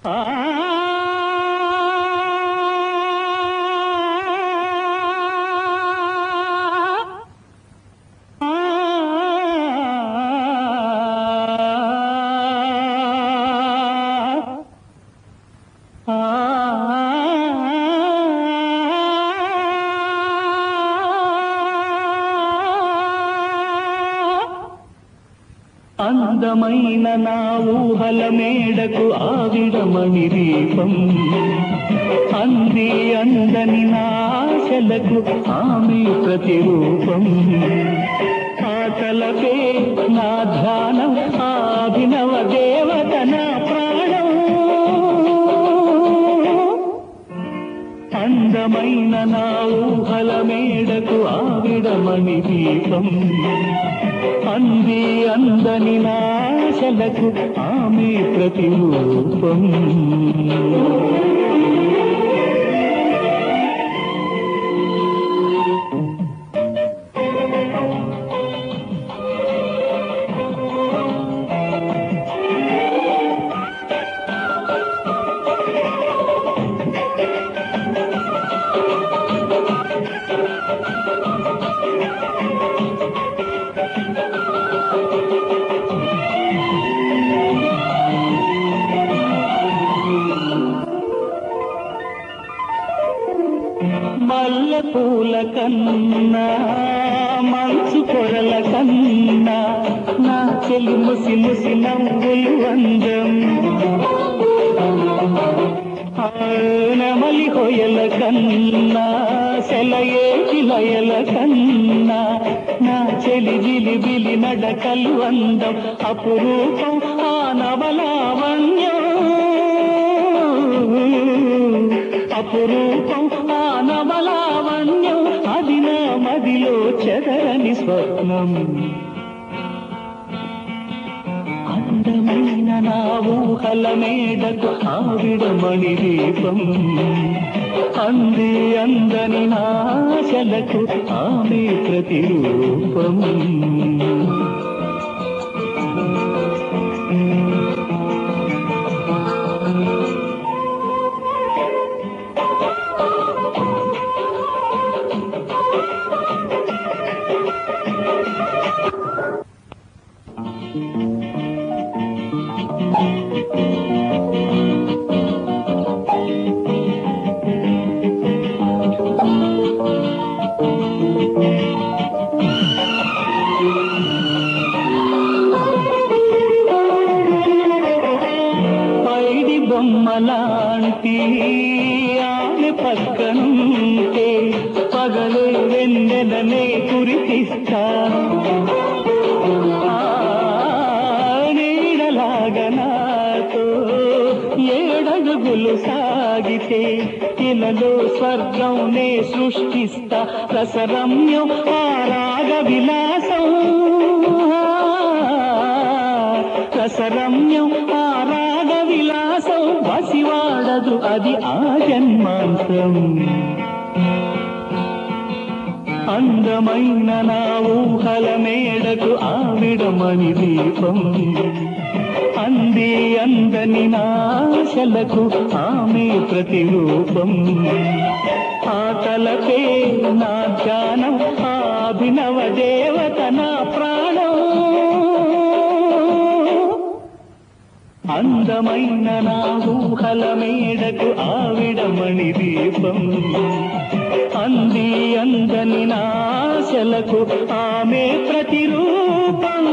ఆ అందమైన నా ఊహల మేడకు ఆవిడమణి దీపం అంది అందని నా ఆశలకు ఆమె ప్రతిరూపం ఆటలపే నా ధ్యానం ఆ అభినవ దేవత నా ప్రాణం అందమైన నా ఊహల మేడకు ఆవిడమణి దీపం అంది అందని నాశలకు ఆమె ప్రతిరూపం మల్లె పూల కన్నా మంచు కొరల కన్నా నా చెలి ముసి ముసి నవ్వులు అందం ఆ నెమలి హొయల కన్నా సెలయేటి లయల కన్నా నా చెలి జిలిబిలి నడకలు అందం అపురూపం ఆ నవలావణ్యం అపురూపం ఆ నవలావణ్యం అది నా మదిలో చెదరని స్వప్నం అందమైన నా ఊహల మేడకు ఆవిడమణి దీపం అంది అందని నాశలకు ఆమె ప్రతిరూపం పైడి బొమ్మలాంటి ఆమె పక్కనుంటే పగలే వెన్నెలనే కురిపిస్తా ఆ, నీడలాగా నాతో ఏడడుగులు సాగితే ఇలలో స్వర్గం నే సృష్టిస్తా రసరమ్యం ఆ రాగ విలాసం రసరమ్యం ఆ రాగ విలాసం వసివాడదు అది ఆ జన్మాంతం అందమైన నా ఊహల మేడకు ఆవిడమణి దీపం అంది అందని నాశలకు ఆమె ప్రతిరూపం ఆటలపే నా ధ్యానం ఆ అభినవ దేవత నా ప్రాణం అందమైన నా ఊహల మేడకు ఆవిడమణి దీపం అంది అందని నాశలకు ఆమె ప్రతిరూపం